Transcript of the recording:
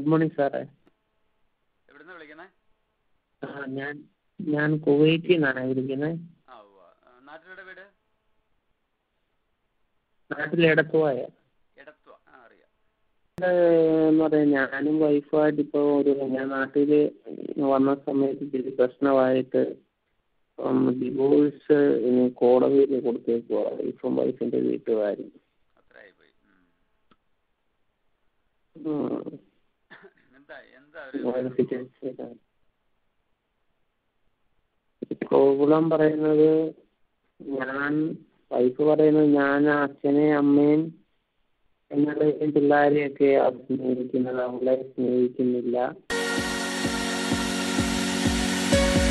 Good morning സാറേ എവിടുന്നാ വിളിക്കുന്നത് ആ ഞാൻ ഞാൻ കുവൈറ്റിൽ നിന്നാണ് വിളിക്കുന്നത് ആ ഉവ്വ ആ, നാട്ടിലെവിടെ വീട് നാട്ടിൽ എടത്തുവായ എടത്വ ആ അറിയാം എന്ന് പറയാൻ ഞാനും വൈഫുമായിട്ട് ഇപ്പോൾ ഒരു ഞാൻ നാട്ടിൽ വന്ന സമയത്ത് ഇച്ചിരി പ്രശ്നമായിട്ട് ഡിവോഴ്സ് ഇനി കോടതിയിൽ കൊടുത്തേക്കുവാ വൈഫും വൈഫിൻ്റെ വീട്ടുകാരും അത്രയായി പോയി ഉം. ഉം. എന്താ എന്താ വളരെ ഒരു situation. പ്രോബ്ലം പറയുന്നത് ഞാൻ വൈഫ് പറയുന്നത് ഞാൻ അച്ഛനെയും അമ്മയും എന്നുള്ളതും പിള്ളേരെയൊക്കെ സ്നേഹിക്കുന്നത് അവളെ സ്നേഹിക്കുന്നില്ല